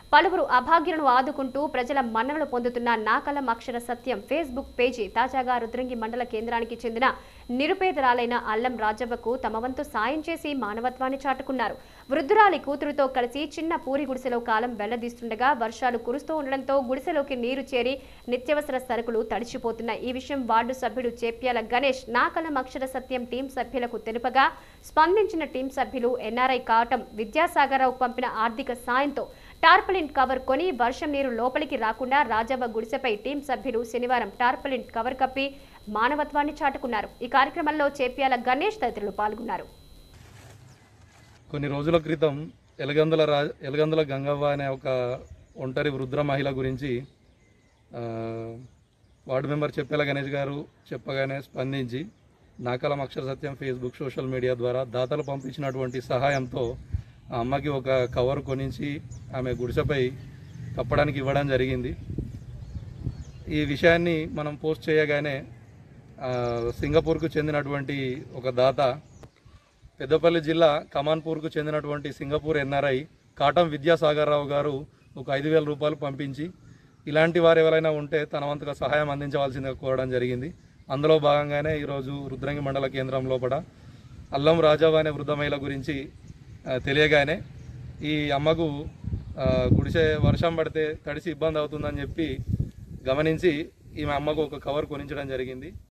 పలువురు అభాగ్యులను ఆదుకుంటూ ప్రజల మన్ననలు పొందుతున్న నాకలం అక్షర సత్యం ఫేస్బుక్ పేజీ తాజాగా రుద్రంగి మండల కేంద్రానికి చెందిన నిరుపేదరాలైన అల్లం రాజవ్వకు తమ వంతు సాయం చేసి మానవత్వాన్ని చాటుకున్నారు వృద్ధురాలి కూతురుతో కలిసి చిన్న పూరి గుడిసెలో కాలం వెళ్లదీస్తుండగా వర్షాలు కురుస్తూ ఉండడంతో గుడిసెలోకి నీరు చేరి నిత్యావసర సరుకులు తడిచిపోతున్నాయి ఈ విషయం వార్డు సభ్యుడు చేప్యాల గణేష్ నాకలం అక్షర సత్యం టీం సభ్యులకు తెలుపగా స్పందించిన టీం సభ్యులు ఎన్ఆర్ఐ కాటం విద్యాసాగరరావు పంపిన ఆర్థిక సాయంతో టార్పలిన్ కవర్ కొని వర్షం నీరు లోపలికి రాకుండా రాజవ్వ గుడిసెపై టీం సభ్యులు శనివారం టార్పలిన్ కవర్ కప్పి మానవత్వాన్ని చాటుకున్నారు ఈ కార్యక్రమంలో చేప్యాల గణేష్ తదితరులు పాల్గొన్నారు కొన్ని రోజుల క్రితం ఎలగందుల రా ఎలగందుల గంగవ్వ అనే ఒక ఒంటరి వృద్ధ మహిళ గురించి ఆ, వార్డు మెంబర్ చెప్పేలా గణేష్ గారు చెప్పగానే స్పందించి నాకలం అక్షర సత్యం ఫేస్బుక్ సోషల్ మీడియా ద్వారా దాతలు పంపించినటువంటి సహాయంతో ఆ అమ్మకి ఒక కవర్ కొనించి ఆమె గుడిసెపై కప్పడానికి ఇవ్వడం జరిగింది ఈ విషయాన్ని మనం పోస్ట్ చేయగానే ఆ, సింగపూర్కు చెందినటువంటి ఒక దాత పెద్దపల్లి జిల్లా కమాన్పూర్కు చెందినటువంటి సింగపూర్ ఎన్ఆర్ఐ కాటం విద్యాసాగర్రావు గారు ఒక ఐదు వేల రూపాయలు పంపించి ఇలాంటి వారు ఎవరైనా ఉంటే తన వంతుగా సహాయం అందించవలసిందిగా కోరడం జరిగింది అందులో భాగంగానే ఈరోజు రుద్రంగి మండల కేంద్రం లోపల అల్లం రాజావ అనే వృద్ధ మహిళ గురించి ఆ, తెలియగానే ఈ అమ్మకు ఆ, గుడిసె వర్షం పడితే తడిసి ఇబ్బంది అవుతుందని చెప్పి గమనించి ఈమె అమ్మకు ఒక కవర్ కొనించడం జరిగింది